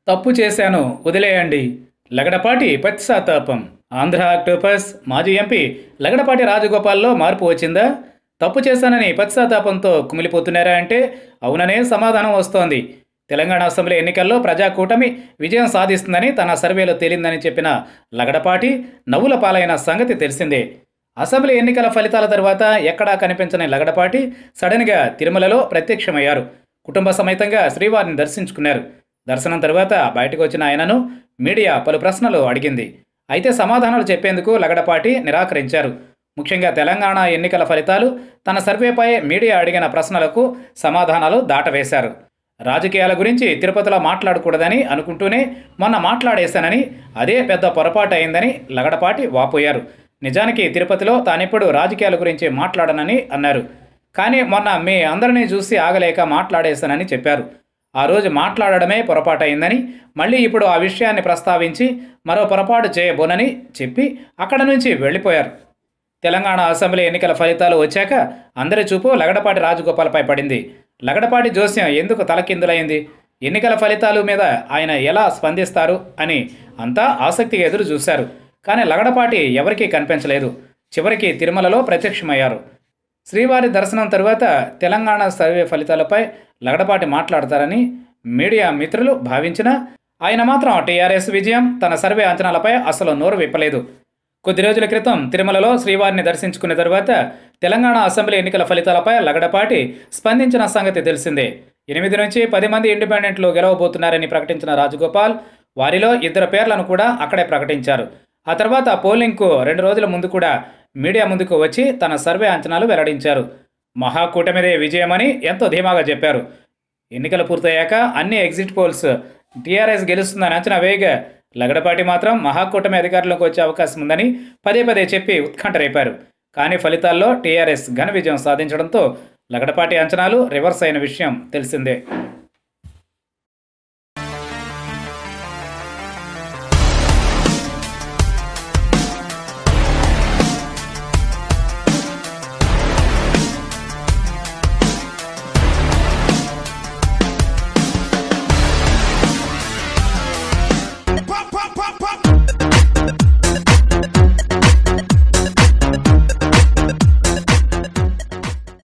తప్పు చేశాను వదిలేయండి లగడపాటి పశ్చాత్తాపం ఆంధ్ర ఆక్టోపస్ మాజీ ఎంపీ లగడపాటి రాజగోపాల్లో మార్పు వచ్చిందా తప్పు చేశానని పశ్చాత్తాపంతో కుమిలిపోతున్నారా అంటే అవుననే సమాధానం వస్తోంది తెలంగాణ అసెంబ్లీ ఎన్నికల్లో ప్రజాకూటమి విజయం సాధిస్తుందని తన సర్వేలో తేలిందని చెప్పిన లగడపాటి నవ్వుల పాలైన సంగతి తెలిసిందే అసెంబ్లీ ఎన్నికల ఫలితాల తర్వాత ఎక్కడా కనిపించని లగడపాటి సడన్గా తిరుమలలో ప్రత్యక్షమయ్యారు కుటుంబ సమేతంగా శ్రీవారిని దర్శించుకున్నారు దర్శనం తర్వాత బయటకు వచ్చిన ఆయనను మీడియా పలు ప్రశ్నలు అడిగింది అయితే సమాధానాలు చెప్పేందుకు లగడపాటి నిరాకరించారు ముఖ్యంగా తెలంగాణ ఎన్నికల ఫలితాలు తన సర్వేపై మీడియా అడిగిన ప్రశ్నలకు సమాధానాలు దాటవేశారు రాజకీయాల గురించి తిరుపతిలో మాట్లాడకూడదని అనుకుంటూనే మొన్న మాట్లాడేశానని అదే పెద్ద పొరపాటు అయిందని లగడపాటి వాపోయారు నిజానికి తిరుపతిలో తానెప్పుడు రాజకీయాల గురించి మాట్లాడనని అన్నారు కానీ మొన్న మీ అందరినీ చూసి ఆగలేక మాట్లాడేశానని చెప్పారు ఆ రోజు మాట్లాడడమే పొరపాటు అయిందని మళ్ళీ ఇప్పుడు ఆ విషయాన్ని ప్రస్తావించి మరో పొరపాటు చేయబోనని చెప్పి అక్కడ నుంచి వెళ్ళిపోయారు తెలంగాణ అసెంబ్లీ ఎన్నికల ఫలితాలు వచ్చాక అందరి చూపు లగడపాటి రాజగోపాల్పై పడింది లగడపాటి జోస్యం ఎందుకు తలకిందులైంది ఎన్నికల ఫలితాలు మీద ఆయన ఎలా స్పందిస్తారు అని అంతా ఆసక్తిగా ఎదురు చూశారు కానీ లగడపాటి ఎవరికీ కనిపించలేదు చివరికి తిరుమలలో ప్రత్యక్షమయ్యారు శ్రీవారి దర్శనం తరువాత తెలంగాణ సర్వే ఫలితాలపై లగడపాటి మాట్లాడతారని మీడియా మిత్రులు భావించినా ఆయన మాత్రం టీఆర్ఎస్ విజయం తన సర్వే అంచనాలపై అసలు నోరు విప్పలేదు కొద్ది రోజుల క్రితం తిరుమలలో శ్రీవారిని దర్శించుకున్న తరువాత తెలంగాణ అసెంబ్లీ ఎన్నికల ఫలితాలపై లగడపాటి స్పందించిన సంగతి తెలిసిందే ఎనిమిది నుంచి పది మంది ఇండిపెండెంట్లు గెలవబోతున్నారని ప్రకటించిన రాజగోపాల్ వారిలో ఇద్దరు పేర్లను కూడా అక్కడే ప్రకటించారు ఆ తర్వాత పోలింగ్కు రెండు రోజుల ముందు కూడా మీడియా ముందుకు వచ్చి తన సర్వే అంచనాలు వెల్లడించారు మహాకూటమిదే విజయమని ఎంతో ధీమాగా చెప్పారు ఎన్నికలు పూర్తయ్యాక అన్ని ఎగ్జిట్ పోల్స్ టీఆర్ఎస్ గెలుస్తుందని అంచనా వేయగా లగడపాటి మాత్రం మహాకూటమి అధికారంలోకి వచ్చే అవకాశం ఉందని పదే పదే చెప్పి ఉత్కంఠ రేపారు కానీ ఫలితాల్లో టీఆర్ఎస్ ఘన విజయం సాధించడంతో లగడపాటి అంచనాలు రివర్స్ అయిన విషయం తెలిసిందే